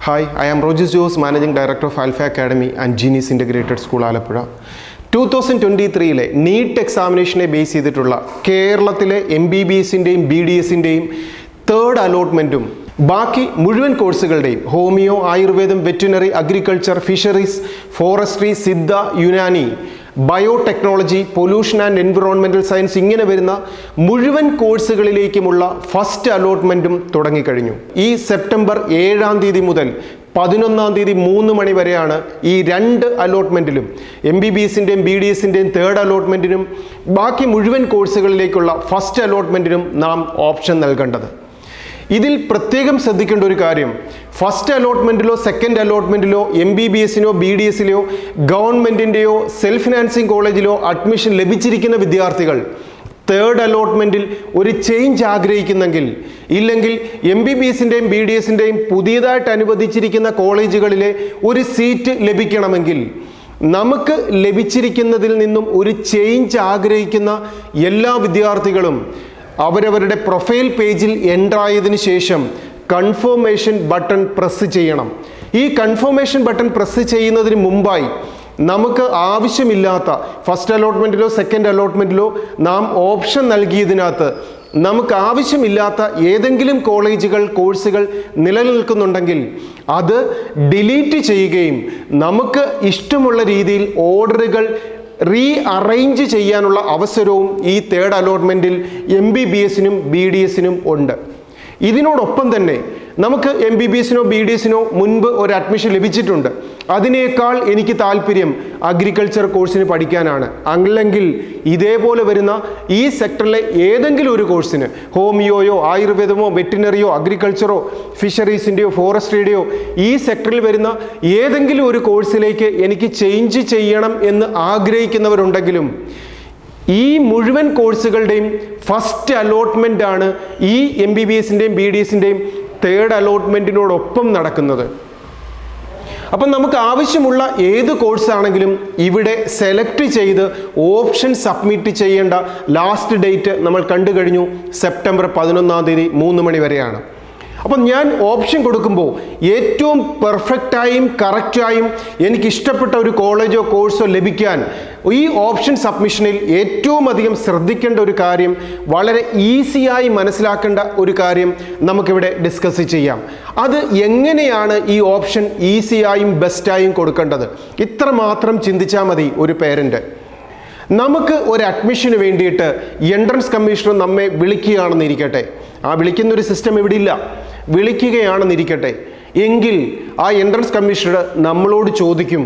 hi I am Rojis Jose managing director of Alpha Academy and Genius Integrated School Alappuzha two thousand twenty ത്രീയിലെ NEET എക്സാമിനേഷനെ base ചെയ്തിട്ടുള്ള കേരളത്തിലെ M B B എസിൻ്റെയും B D എസിൻ്റെയും third അലോട്ട്മെൻറ്റും ബാക്കി മുഴുവൻ കോഴ്സുകളുടെയും ഹോമിയോ ആയുർവേദം veterinary agriculture fisheries forestry Siddha Unani biotechnology pollution and environmental science ഇങ്ങനെ വരുന്ന മുഴുവൻ കോഴ്സുകളിലേക്കുമുള്ള ഫസ്റ്റ് അലോട്ട്മെൻറ്റും തുടങ്ങിക്കഴിഞ്ഞു ഈ സെപ്റ്റംബർ ഏഴാം തീയതി മുതൽ പതിനൊന്നാം തീയതി മൂന്ന് മണി വരെയാണ് ഈ രണ്ട് അലോട്ട്മെൻറ്റിലും എം ബി ബി എസിൻ്റെയും ബി ഡി എസിൻ്റെയും തേർഡ് അലോട്ട്മെൻറ്റിനും ബാക്കി മുഴുവൻ കോഴ്സുകളിലേക്കുള്ള ഫസ്റ്റ് അലോട്ട്മെൻറ്റിനും നാം ഓപ്ഷൻ നൽകേണ്ടത് ഇതിൽ പ്രത്യേകം ശ്രദ്ധിക്കേണ്ട ഒരു കാര്യം ഫസ്റ്റ് അലോട്ട്മെൻറ്റിലോ സെക്കൻഡ് അലോട്ട്മെൻറ്റിലോ എം ബി ബി എസിനോ ബി ഡി എസിലെയോ ഗവൺമെൻറ്റിൻ്റെയോ സെൽഫ് ഫിനാൻസിങ് കോളേജിലോ അഡ്മിഷൻ ലഭിച്ചിരിക്കുന്ന വിദ്യാർത്ഥികൾ തേർഡ് അലോട്ട്മെൻറ്റിൽ ഒരു ചേഞ്ച് ആഗ്രഹിക്കുന്നെങ്കിൽ ഇല്ലെങ്കിൽ എം ബി ബി എസിൻ്റെയും ബി ഡി എസിൻ്റെയും പുതിയതായിട്ട് അനുവദിച്ചിരിക്കുന്ന കോളേജുകളിലെ ഒരു സീറ്റ് ലഭിക്കണമെങ്കിൽ നമുക്ക് ലഭിച്ചിരിക്കുന്നതിൽ നിന്നും ഒരു ചേഞ്ച് ആഗ്രഹിക്കുന്ന എല്ലാ വിദ്യാർത്ഥികളും അവരവരുടെ പ്രൊഫൈൽ പേജിൽ എൻ്റർ ആയതിനു ശേഷം കൺഫർമേഷൻ ബട്ടൺ പ്രസ് ചെയ്യണം ഈ കൺഫർമേഷൻ ബട്ടൺ പ്രസ് ചെയ്യുന്നതിന് മുമ്പായി നമുക്ക് ആവശ്യമില്ലാത്ത ഫസ്റ്റ് അലോട്ട്മെൻറ്റിലോ സെക്കൻഡ് അലോട്ട്മെൻറ്റിലോ നാം ഓപ്ഷൻ നൽകിയതിനകത്ത് നമുക്ക് ആവശ്യമില്ലാത്ത ഏതെങ്കിലും കോളേജുകൾ കോഴ്സുകൾ നിലനിൽക്കുന്നുണ്ടെങ്കിൽ അത് ഡിലീറ്റ് ചെയ്യുകയും നമുക്ക് ഇഷ്ടമുള്ള രീതിയിൽ ഓർഡറുകൾ റീ അറേഞ്ച് ചെയ്യാനുള്ള അവസരവും ഈ തേർഡ് അലോട്ട്മെൻറ്റിൽ എം ബി ബി എസിനും ബി ഡി എസിനും ഉണ്ട് ഇതിനോടൊപ്പം തന്നെ നമുക്ക് എം ബി ബി എസിനോ ബി ഡി എസിനോ മുൻപ് ഒരു അഡ്മിഷൻ ലഭിച്ചിട്ടുണ്ട് അതിനേക്കാൾ എനിക്ക് താല്പര്യം അഗ്രികൾച്ചർ കോഴ്സിന് പഠിക്കാനാണ് അല്ലെങ്കിൽ ഇതേപോലെ വരുന്ന ഈ സെക്ടറിലെ ഏതെങ്കിലും ഒരു കോഴ്സിന് ഹോമിയോയോ ആയുർവേദമോ വെറ്റിനറിയോ അഗ്രികൾച്ചറോ ഫിഷറീസിൻ്റെയോ ഫോറസ്ട്രിയുടെയോ ഈ സെക്ടറിൽ വരുന്ന ഏതെങ്കിലും ഒരു കോഴ്സിലേക്ക് എനിക്ക് ചേഞ്ച് ചെയ്യണം എന്ന് ആഗ്രഹിക്കുന്നവരുണ്ടെങ്കിലും ഈ മുഴുവൻ കോഴ്സുകളുടെയും ഫസ്റ്റ് അലോട്ട്മെൻ്റ് ആണ് ഈ എം ബി ബി എസിൻ്റെയും ബി ഡി എസിൻ്റെയും തേർഡ് അലോട്ട്മെൻറ്റിനോടൊപ്പം നടക്കുന്നത് അപ്പം നമുക്ക് ആവശ്യമുള്ള ഏത് കോഴ്സാണെങ്കിലും ഇവിടെ സെലക്ട് ചെയ്ത് ഓപ്ഷൻ സബ്മിറ്റ് ചെയ്യേണ്ട ലാസ്റ്റ് ഡേറ്റ് നമ്മൾ കണ്ടു കഴിഞ്ഞു സെപ്റ്റംബർ പതിനൊന്നാം തീയതി മൂന്ന് മണി വരെയാണ് അപ്പം ഞാൻ ഓപ്ഷൻ കൊടുക്കുമ്പോൾ ഏറ്റവും പെർഫെക്റ്റായും കറക്റ്റായും എനിക്ക് ഇഷ്ടപ്പെട്ട ഒരു കോളേജോ കോഴ്സോ ലഭിക്കാൻ ഈ ഓപ്ഷൻ സബ്മിഷനിൽ ഏറ്റവും അധികം ശ്രദ്ധിക്കേണ്ട ഒരു കാര്യം വളരെ ഈസിയായി മനസ്സിലാക്കേണ്ട ഒരു കാര്യം നമുക്കിവിടെ ഡിസ്കസ് ചെയ്യാം അത് എങ്ങനെയാണ് ഈ ഓപ്ഷൻ ഈസിയായും ബെസ്റ്റായും കൊടുക്കേണ്ടത് ഇത്ര മാത്രം ചിന്തിച്ചാൽ മതി ഒരു പേരൻറ്റ് നമുക്ക് ഒരു അഡ്മിഷന് വേണ്ടിയിട്ട് എൻട്രൻസ് കമ്മീഷണർ നമ്മെ വിളിക്കുകയാണെന്നിരിക്കട്ടെ ആ വിളിക്കുന്ന ഒരു സിസ്റ്റം ഇവിടെ ഇല്ല വിളിക്കുകയാണെന്നിരിക്കട്ടെ എങ്കിൽ ആ എൻട്രൻസ് കമ്മീഷണർ നമ്മളോട് ചോദിക്കും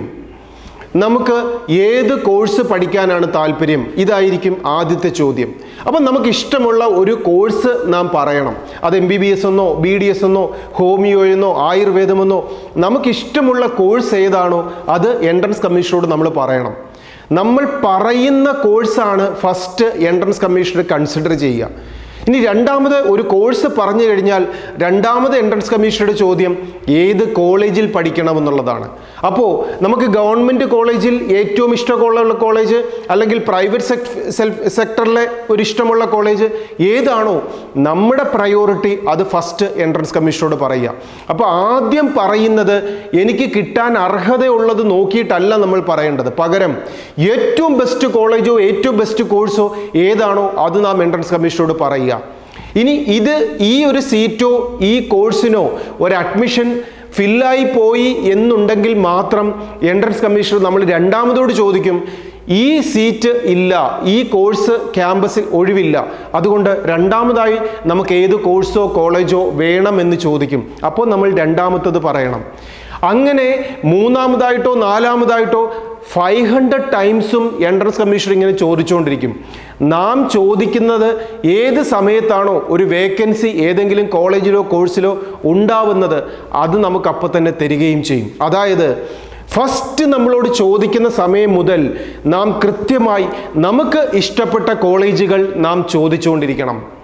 നമുക്ക് ഏത് കോഴ്സ് പഠിക്കാനാണ് താല്പര്യം ഇതായിരിക്കും ആദ്യത്തെ ചോദ്യം അപ്പം നമുക്ക് ഇഷ്ടമുള്ള ഒരു കോഴ്സ് നാം പറയണം അത് എം ബി ബി എസ് എന്നോ ബി ഡി എസ് എന്നോ ഹോമിയോ എന്നോ ആയുർവേദമെന്നോ നമുക്ക് ഇഷ്ടമുള്ള കോഴ്സ് ഏതാണോ അത് എൻട്രൻസ് കമ്മീഷനോട് നമ്മൾ പറയണം നമ്മൾ പറയുന്ന കോഴ്സാണ് ഫസ്റ്റ് എൻട്രൻസ് കമ്മീഷണർ കൺസിഡർ ചെയ്യുക ഇനി രണ്ടാമത് ഒരു കോഴ്സ് പറഞ്ഞു കഴിഞ്ഞാൽ രണ്ടാമത് എൻട്രൻസ് കമ്മീഷണറുടെ ചോദ്യം ഏത് കോളേജിൽ പഠിക്കണമെന്നുള്ളതാണ് അപ്പോൾ നമുക്ക് ഗവൺമെൻറ് കോളേജിൽ ഏറ്റവും ഇഷ്ടമുള്ള കോളേജ് അല്ലെങ്കിൽ പ്രൈവറ്റ് സെൽഫ് സെക്ടറിലെ ഒരു ഇഷ്ടമുള്ള കോളേജ് ഏതാണോ നമ്മുടെ പ്രയോറിറ്റി അത് ഫസ്റ്റ് എൻട്രൻസ് കമ്മീഷനോട് പറയുക അപ്പോൾ ആദ്യം പറയുന്നത് എനിക്ക് കിട്ടാൻ അർഹതയുള്ളത് നോക്കിയിട്ടല്ല നമ്മൾ പറയേണ്ടത് പകരം ഏറ്റവും ബെസ്റ്റ് കോളേജോ ഏറ്റവും ബെസ്റ്റ് കോഴ്സോ ഏതാണോ അത് നാം എൻട്രൻസ് കമ്മീഷനോട് പറയുക ഇനി ഇത് ഈ ഒരു സീറ്റോ ഈ കോഴ്സിനോ ഒരു അഡ്മിഷൻ ഫില്ലായി പോയി എന്നുണ്ടെങ്കിൽ മാത്രം എൻട്രൻസ് കമ്മീഷണർ നമ്മൾ രണ്ടാമതോട് ചോദിക്കും ഈ സീറ്റ് ഇല്ല ഈ കോഴ്സ് ക്യാമ്പസിൽ ഒഴിവില്ല അതുകൊണ്ട് രണ്ടാമതായി നമുക്ക് ഏത് കോഴ്സോ കോളേജോ വേണമെന്ന് ചോദിക്കും അപ്പോൾ നമ്മൾ രണ്ടാമത്തത് പറയണം അങ്ങനെ മൂന്നാമതായിട്ടോ നാലാമതായിട്ടോ ഫൈവ് ഹൺഡ്രഡ് ടൈംസും എൻട്രൻസ് കമ്മീഷൻ ഇങ്ങനെ ചോദിച്ചുകൊണ്ടിരിക്കും നാം ചോദിക്കുന്നത് ഏത് സമയത്താണോ ഒരു വേക്കൻസി ഏതെങ്കിലും കോളേജിലോ കോഴ്സിലോ ഉണ്ടാവുന്നത് അത് നമുക്ക് അപ്പം തന്നെ തരികയും ചെയ്യും അതായത് ഫസ്റ്റ് നമ്മളോട് ചോദിക്കുന്ന സമയം മുതൽ നാം കൃത്യമായി നമുക്ക് ഇഷ്ടപ്പെട്ട കോളേജുകൾ നാം ചോദിച്ചുകൊണ്ടിരിക്കണം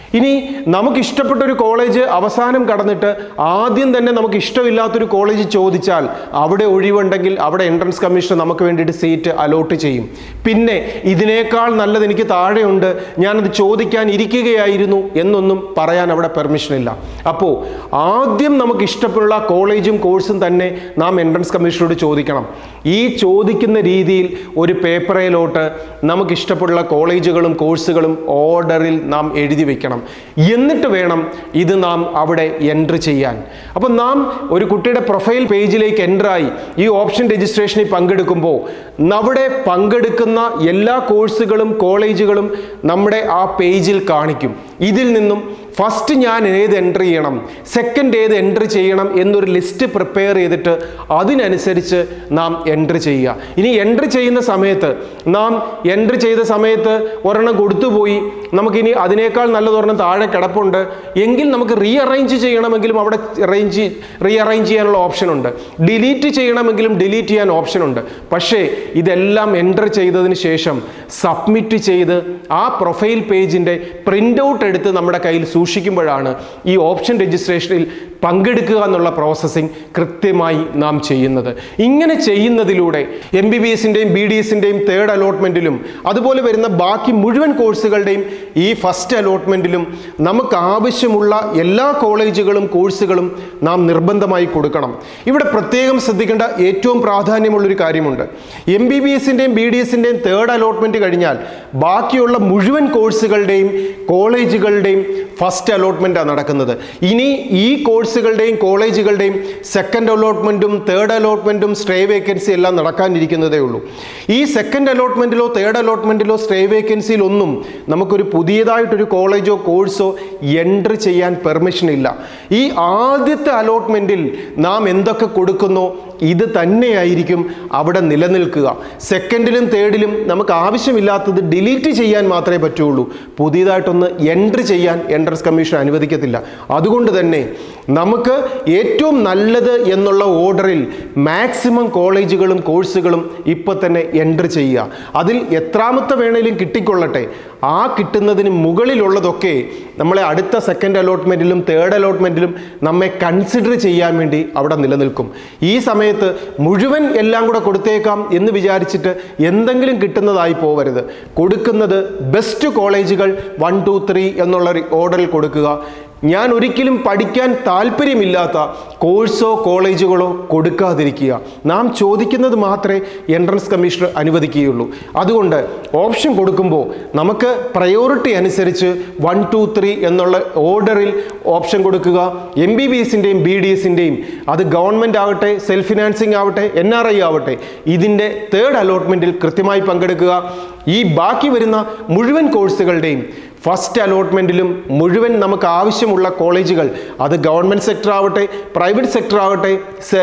ഇനി നമുക്ക് ഇഷ്ടപ്പെട്ട ഒരു കോളേജ് അവസാനം കടന്നിട്ട് ആദ്യം തന്നെ നമുക്ക് ഇഷ്ടമില്ലാത്തൊരു കോളേജ് ചോദിച്ചാൽ അവിടെ ഒഴിവുണ്ടെങ്കിൽ അവിടെ എൻട്രൻസ് കമ്മീഷൻ നമുക്ക് വേണ്ടിയിട്ട് സീറ്റ് അലോട്ട് ചെയ്യും പിന്നെ ഇതിനേക്കാൾ നല്ലത് എനിക്ക് താഴെയുണ്ട് ഞാനത് ചോദിക്കാൻ ഇരിക്കുകയായിരുന്നു എന്നൊന്നും പറയാൻ അവിടെ പെർമിഷൻ ഇല്ല അപ്പോൾ ആദ്യം നമുക്ക് ഇഷ്ടമുള്ള കോളേജും കോഴ്സും തന്നെ നാം എൻട്രൻസ് കമ്മീഷനോട് ചോദിക്കണം ഈ ചോദിക്കുന്ന രീതിയിൽ ഒരു പേപ്പറിലോട്ട് നമുക്ക് ഇഷ്ടപ്പെടുന്ന കോളേജുകളും കോഴ്സുകളും ഓർഡറിൽ നാം എഴുതി വെക്കണം എന്നിട്ട് വേണം ഇത് നാം അവിടെ എൻട്രി ചെയ്യാൻ അപ്പം നാം ഒരു കുട്ടിയുടെ പ്രൊഫൈൽ പേജിലേക്ക് എൻ്ററായി ഈ ഓപ്ഷൻ രജിസ്ട്രേഷനിൽ പങ്കെടുക്കുമ്പോൾ അവിടെ പങ്കെടുക്കുന്ന എല്ലാ കോഴ്സുകളും കോളേജുകളും നമ്മുടെ ആ പേജിൽ കാണിക്കും ഇതിൽ നിന്നും ഫസ്റ്റ് ഞാൻ ഏത് എൻട്രി ചെയ്യണം സെക്കൻഡ് ഏത് എൻട്രി ചെയ്യണം എന്നൊരു ലിസ്റ്റ് പ്രിപ്പയർ ചെയ്തിട്ട് അതിനനുസരിച്ച് നാം എൻട്രി ചെയ്യുക ഇനി എൻട്രി ചെയ്യുന്ന സമയത്ത് നാം എൻട്രി ചെയ്ത സമയത്ത് ഒരെണ്ണം കൊടുത്തുപോയി നമുക്കിനി അതിനേക്കാൾ നല്ലതൊരെണ്ണം താഴെ കിടപ്പുണ്ട് എങ്കിൽ നമുക്ക് റീ അറേഞ്ച് ചെയ്യണമെങ്കിലും അവിടെ അറേഞ്ച് റീ അറേഞ്ച് ചെയ്യാനുള്ള ഓപ്ഷൻ ഉണ്ട് ഡിലീറ്റ് ചെയ്യണമെങ്കിലും ഡിലീറ്റ് ചെയ്യാൻ ഓപ്ഷൻ ഉണ്ട് പക്ഷേ ഇതെല്ലാം എൻ്റർ ചെയ്തതിന് ശേഷം സബ്മിറ്റ് ചെയ്ത് ആ പ്രൊഫൈൽ പേജിൻ്റെ പ്രിൻ്റ് ഔട്ട് എടുത്ത് നമ്മുടെ കയ്യിൽ സൂക്ഷിക്കുമ്പോഴാണ് ഈ ഓപ്ഷൻ രജിസ്ട്രേഷനിൽ പങ്കെടുക്കുക എന്നുള്ള പ്രോസസ്സിംഗ് കൃത്യമായി നാം ചെയ്യുന്നത് ഇങ്ങനെ ചെയ്യുന്നതിലൂടെ എം ബി ബി എസിൻ്റെയും ബി ഡി എസിൻ്റെയും തേർഡ് അലോട്ട്മെൻറ്റിലും അതുപോലെ വരുന്ന ബാക്കി മുഴുവൻ കോഴ്സുകളുടെയും ഈ ഫസ്റ്റ് അലോട്ട്മെൻറ്റിലും നമുക്ക് ആവശ്യമുള്ള എല്ലാ കോളേജുകളും കോഴ്സുകളും നാം നിർബന്ധമായി കൊടുക്കണം ഇവിടെ പ്രത്യേകം ശ്രദ്ധിക്കേണ്ട ഏറ്റവും പ്രാധാന്യമുള്ളൊരു കാര്യമുണ്ട് എം ബി ബി എസിൻ്റെയും ബി ഡി എസിൻ്റെയും തേർഡ് അലോട്ട്മെൻറ്റ് കഴിഞ്ഞാൽ ബാക്കിയുള്ള മുഴുവൻ കോഴ്സുകളുടെയും കോളേജുകളുടെയും ഫസ്റ്റ് അലോട്ട്മെൻറ്റാണ് നടക്കുന്നത് ഇനി ഈ കോഴ്സുകളുടെയും കോളേജുകളുടെയും സെക്കൻഡ് അലോട്ട്മെൻറ്റും തേർഡ് അലോട്ട്മെൻറ്റും സ്റ്റേ വേക്കൻസി എല്ലാം നടക്കാനിരിക്കുന്നതേ ഉള്ളൂ ഈ സെക്കൻഡ് അലോട്ട്മെൻറ്റിലോ തേർഡ് അലോട്ട്മെൻറ്റിലോ സ്റ്റേ വേക്കൻസിയിലൊന്നും നമുക്കൊരു പുതിയതായിട്ടൊരു കോളേജോ കോഴ്സോ എൻട്രി ചെയ്യാൻ പെർമിഷൻ ഇല്ല ഈ ആദ്യത്തെ അലോട്ട്മെൻറ്റിൽ നാം എന്തൊക്കെ കൊടുക്കുന്നോ ഇത് തന്നെയായിരിക്കും അവിടെ നിലനിൽക്കുക സെക്കൻഡിലും തേർഡിലും നമുക്ക് ആവശ്യമില്ലാത്തത് ഡിലീറ്റ് ചെയ്യാൻ മാത്രമേ പറ്റുള്ളൂ പുതിയതായിട്ടൊന്ന് എൻട്രി ചെയ്യാൻ എൻട്രൻസ് കമ്മീഷൻ അനുവദിക്കത്തില്ല അതുകൊണ്ട് തന്നെ നമുക്ക് ഏറ്റവും നല്ലത് എന്നുള്ള ഓർഡറിൽ മാക്സിമം കോളേജുകളും കോഴ്സുകളും ഇപ്പോൾ തന്നെ എൻട്രി ചെയ്യുക അതിൽ എത്രാമത്തെ വേണേലും കിട്ടിക്കൊള്ളട്ടെ ആ കിട്ടുന്നതിന് മുകളിലുള്ളതൊക്കെ നമ്മളെ അടുത്ത സെക്കൻഡ് അലോട്ട്മെൻറ്റിലും തേർഡ് അലോട്ട്മെൻറ്റിലും നമ്മെ കൺസിഡർ ചെയ്യാൻ വേണ്ടി അവിടെ നിലനിൽക്കും ഈ സമയത്ത് മുഴുവൻ എല്ലാം കൂടെ കൊടുത്തേക്കാം എന്ന് വിചാരിച്ചിട്ട് എന്തെങ്കിലും കിട്ടുന്നതായി പോവരുത് കൊടുക്കുന്നത് ബെസ്റ്റ് കോളേജുകൾ വൺ ടു ത്രീ എന്നുള്ള ഒരു ഓർഡറിൽ കൊടുക്കുക ഞാൻ ഒരിക്കലും പഠിക്കാൻ താല്പര്യമില്ലാത്ത കോഴ്സോ കോളേജുകളോ കൊടുക്കാതിരിക്കുക നാം ചോദിക്കുന്നത് മാത്രമേ എൻട്രൻസ് കമ്മീഷണർ അനുവദിക്കുകയുള്ളൂ അതുകൊണ്ട് ഓപ്ഷൻ കൊടുക്കുമ്പോൾ നമുക്ക് പ്രയോറിറ്റി അനുസരിച്ച് വൺ ടു ത്രീ എന്നുള്ള ഓർഡറിൽ ഓപ്ഷൻ കൊടുക്കുക എം ബി ബി എസിൻ്റെയും ബി ഡി എസിൻ്റെയും അത് ഗവൺമെൻറ് ആവട്ടെ സെൽഫ് ഫിനാൻസിങ് ആവട്ടെ എൻ ആർ ഐ ആവട്ടെ ഇതിൻ്റെ തേർഡ് അലോട്ട്മെൻറ്റിൽ കൃത്യമായി പങ്കെടുക്കുക ഈ ബാക്കി വരുന്ന മുഴുവൻ കോഴ്സുകളുടെയും ഫസ്റ്റ് അലോട്ട്മെൻറ്റിലും മുഴുവൻ നമുക്ക് ആവശ്യമുള്ള കോളേജുകൾ അത് ഗവൺമെൻറ് സെക്ടർ ആവട്ടെ പ്രൈവറ്റ് സെക്ടർ ആവട്ടെ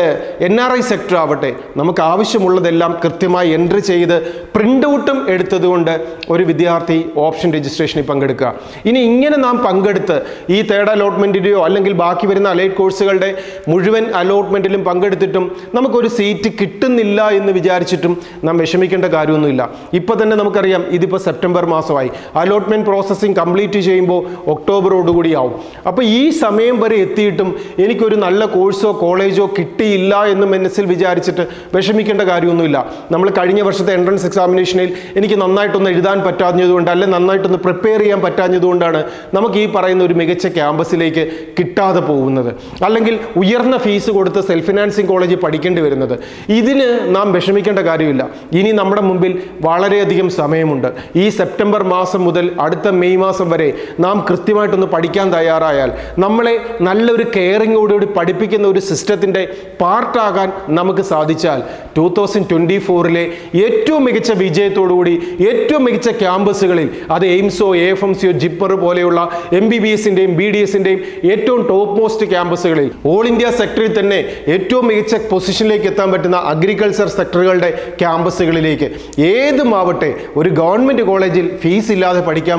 എൻ ആർ ഐ സെക്ടർ ആവട്ടെ നമുക്ക് ആവശ്യമുള്ളതെല്ലാം കൃത്യമായി എൻട്രി ചെയ്ത് പ്രിൻ്റ് ഔട്ടും എടുത്തതുകൊണ്ട് ഒരു വിദ്യാർത്ഥി ഓപ്ഷൻ രജിസ്ട്രേഷനിൽ പങ്കെടുക്കുക ഇനി ഇങ്ങനെ നാം പങ്കെടുത്ത് ഈ തേർഡ് അലോട്ട്മെൻറ്റിൻ്റെയോ അല്ലെങ്കിൽ ബാക്കി വരുന്ന അലൈറ്റ് കോഴ്സുകളുടെ മുഴുവൻ അലോട്ട്മെൻറ്റിലും പങ്കെടുത്തിട്ടും നമുക്കൊരു സീറ്റ് കിട്ടുന്നില്ല എന്ന് വിചാരിച്ചിട്ടും നാം വിഷമിക്കേണ്ട കാര്യമൊന്നുമില്ല ഇപ്പോൾ തന്നെ നമുക്കറിയാം ഇതിപ്പോൾ സെപ്റ്റംബർ മാസമായി അലോട്ട്മെൻറ്റ് പ്രോസസ്സിംഗ് കംപ്ലീറ്റ് ചെയ്യുമ്പോൾ ഒക്ടോബറോടുകൂടി ആവും അപ്പോൾ ഈ സമയം വരെ എത്തിയിട്ടും എനിക്കൊരു നല്ല കോഴ്സോ കോളേജോ കിട്ടിയില്ല എന്ന് മനസ്സിൽ വിചാരിച്ചിട്ട് വിഷമിക്കേണ്ട കാര്യമൊന്നുമില്ല നമ്മൾ കഴിഞ്ഞ വർഷത്തെ എൻട്രൻസ് എക്സാമിനേഷനിൽ എനിക്ക് നന്നായിട്ടൊന്ന് എഴുതാൻ പറ്റാഞ്ഞതുകൊണ്ട് അല്ലെങ്കിൽ നന്നായിട്ടൊന്ന് പ്രിപ്പയർ ചെയ്യാൻ പറ്റാഞ്ഞതുകൊണ്ടാണ് നമുക്ക് ഈ പറയുന്ന ഒരു മികച്ച ക്യാമ്പസിലേക്ക് കിട്ടാതെ പോകുന്നത് അല്ലെങ്കിൽ ഉയർന്ന ഫീസ് കൊടുത്ത് സെൽഫ് ഫിനാൻസിങ് കോളേജിൽ പഠിക്കേണ്ടി വരുന്നത് ഇതിന് നാം വിഷമിക്കേണ്ട കാര്യമില്ല ഇനി നമ്മുടെ മുമ്പിൽ വളരെയധികം സമയമുണ്ട് ഈ സെപ്റ്റംബർ മാസം മുതൽ അടുത്ത മെയ് മാസം വരെ നാം കൃത്യമായിട്ടൊന്ന് പഠിക്കാൻ തയ്യാറായാൽ നമ്മളെ നല്ലൊരു കെയറിങ്ങോടുകൂടി പഠിപ്പിക്കുന്ന ഒരു സിസ്റ്റത്തിൻ്റെ പാർട്ടാകാൻ നമുക്ക് സാധിച്ചാൽ ടൂ തൗസൻഡ് ട്വൻറ്റി ഫോറിലെ ഏറ്റവും മികച്ച വിജയത്തോടുകൂടി ഏറ്റവും മികച്ച ക്യാമ്പസുകളിൽ അത് എയിംസോ എ എഫ് എം സിയോ ജിപ്പർ പോലെയുള്ള എം ബി ബി എസിൻ്റെയും ബി ഡി എസിൻ്റെയും ഏറ്റവും ടോപ്പ് മോസ്റ്റ് ക്യാമ്പസുകളിൽ ഓൾ ഇന്ത്യ സെക്ടറിൽ തന്നെ ഏറ്റവും മികച്ച പൊസിഷനിലേക്ക് എത്താൻ പറ്റുന്ന അഗ്രികൾച്ചർ സെക്ടറുകളുടെ ക്യാമ്പസുകളിലേക്ക് ഏതുമാവട്ടെ ഒരു ഗവൺമെൻറ് കോളേജിൽ ഫീസ് ഇല്ലാതെ പഠിക്കാൻ പറ്റുന്ന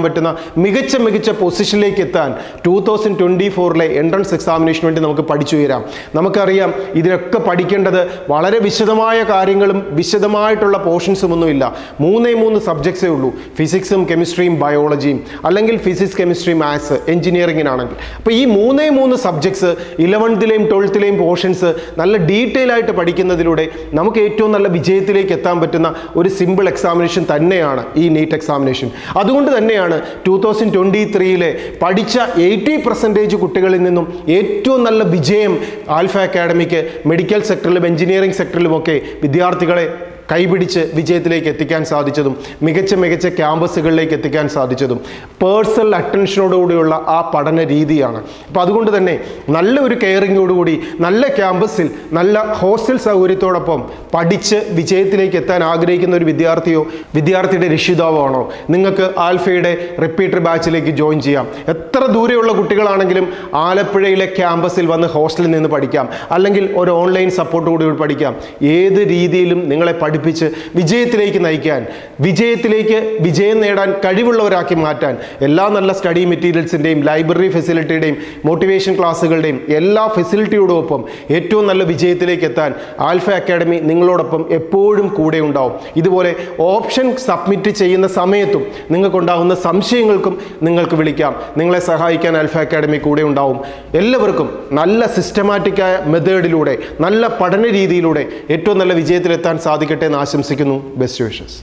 മികച്ച മികച്ച പൊസിഷനിലേക്ക് എത്താൻ ടൂ തൗസൻഡ് ട്വൻറ്റി ഫോറിലെ എൻട്രൻസ് എക്സാമിനേഷന് വേണ്ടി നമുക്ക് പഠിച്ചു ഉയരാം നമുക്കറിയാം ഇതിനൊക്കെ പഠിക്കേണ്ടത് വളരെ വിശദമായ കാര്യങ്ങളും വിശദമായിട്ടുള്ള പോർഷൻസും ഒന്നുമില്ല മൂന്നേ മൂന്ന് സബ്ജക്ട്സേ ഉള്ളൂ ഫിസിക്സും കെമിസ്ട്രിയും ബയോളജിയും അല്ലെങ്കിൽ ഫിസിക്സ് കെമിസ്ട്രി മാത്സ് എഞ്ചിനീയറിങ്ങിനാണെങ്കിൽ അപ്പോൾ ഈ മൂന്നേ മൂന്ന് സബ്ജക്ട്സ് ഇലവൻത്തിലെയും ട്വൽത്തിലെയും പോർഷൻസ് നല്ല ഡീറ്റെയിൽ ആയിട്ട് പഠിക്കുന്നതിലൂടെ നമുക്ക് ഏറ്റവും നല്ല വിജയത്തിലേക്ക് എത്താൻ പറ്റുന്ന ഒരു സിമ്പിൾ എക്സാമിനേഷൻ തന്നെയാണ് ഈ നീറ്റ് എക്സാമിനേഷൻ അതുകൊണ്ട് തന്നെയാണ് ടൂ തൗസൻഡ് ട്വൻറ്റി ത്രീയിലെ പഠിച്ച എയ്റ്റി പെർസെൻറ്റേജ് കുട്ടികളിൽ നിന്നും ഏറ്റവും നല്ല വിജയം ആൽഫ അക്കാഡമിക്ക് മെഡിക്കൽ സെക്ടറിലും എഞ്ചിനീയറിംഗ് സെക്ടറിലുമൊക്കെ വിദ്യാർത്ഥികളെ കൈപിടിച്ച് വിജയത്തിലേക്ക് എത്തിക്കാൻ സാധിച്ചതും മികച്ച മികച്ച ക്യാമ്പസുകളിലേക്ക് എത്തിക്കാൻ സാധിച്ചതും പേഴ്സണൽ അറ്റൻഷനോടുകൂടിയുള്ള ആ പഠന രീതിയാണ് അപ്പോൾ അതുകൊണ്ട് തന്നെ നല്ല ഒരു കെയറിങ്ങോടുകൂടി നല്ല ക്യാമ്പസിൽ നല്ല ഹോസ്റ്റൽ സൗകര്യത്തോടൊപ്പം പഠിച്ച് വിജയത്തിലേക്ക് എത്താൻ ആഗ്രഹിക്കുന്ന ഒരു വിദ്യാർത്ഥിയോ വിദ്യാർത്ഥിയുടെ രക്ഷിതാവോ ആണോ നിങ്ങൾക്ക് ആൽഫയുടെ റിപ്പീറ്റർ ബാച്ചിലേക്ക് ജോയിൻ ചെയ്യാം എത്ര ദൂരെയുള്ള കുട്ടികളാണെങ്കിലും ആലപ്പുഴയിലെ ക്യാമ്പസിൽ വന്ന് ഹോസ്റ്റലിൽ നിന്ന് പഠിക്കാം അല്ലെങ്കിൽ ഒരു ഓൺലൈൻ സപ്പോർട്ട് കൂടി പഠിക്കാം ഏത് രീതിയിലും നിങ്ങളെ പഠിപ്പിച്ച് വിജയത്തിലേക്ക് നയിക്കാൻ വിജയത്തിലേക്ക് വിജയം നേടാൻ കഴിവുള്ളവരാക്കി മാറ്റാൻ എല്ലാ നല്ല സ്റ്റഡി മെറ്റീരിയൽസിൻ്റെയും ലൈബ്രറി ഫെസിലിറ്റിയുടെയും മോട്ടിവേഷൻ ക്ലാസ്സുകളുടെയും എല്ലാ ഫെസിലിറ്റിയോടൊപ്പം ഏറ്റവും നല്ല വിജയത്തിലേക്ക് എത്താൻ ആൽഫ അക്കാഡമി നിങ്ങളോടൊപ്പം എപ്പോഴും കൂടെ ഉണ്ടാവും ഇതുപോലെ ഓപ്ഷൻ സബ്മിറ്റ് ചെയ്യുന്ന സമയത്തും നിങ്ങൾക്കുണ്ടാകുന്ന സംശയങ്ങൾക്കും നിങ്ങൾക്ക് വിളിക്കാം നിങ്ങളെ സഹായിക്കാൻ ആൽഫ അക്കാഡമി കൂടെ ഉണ്ടാവും എല്ലാവർക്കും നല്ല സിസ്റ്റമാറ്റിക്കായ മെത്തേഡിലൂടെ നല്ല പഠന രീതിയിലൂടെ ഏറ്റവും നല്ല വിജയത്തിലെത്താൻ സാധിക്കട്ടെ എന്ന് ആശംസിക്കുന്നു ബെസ്റ്റ് വിഷസ്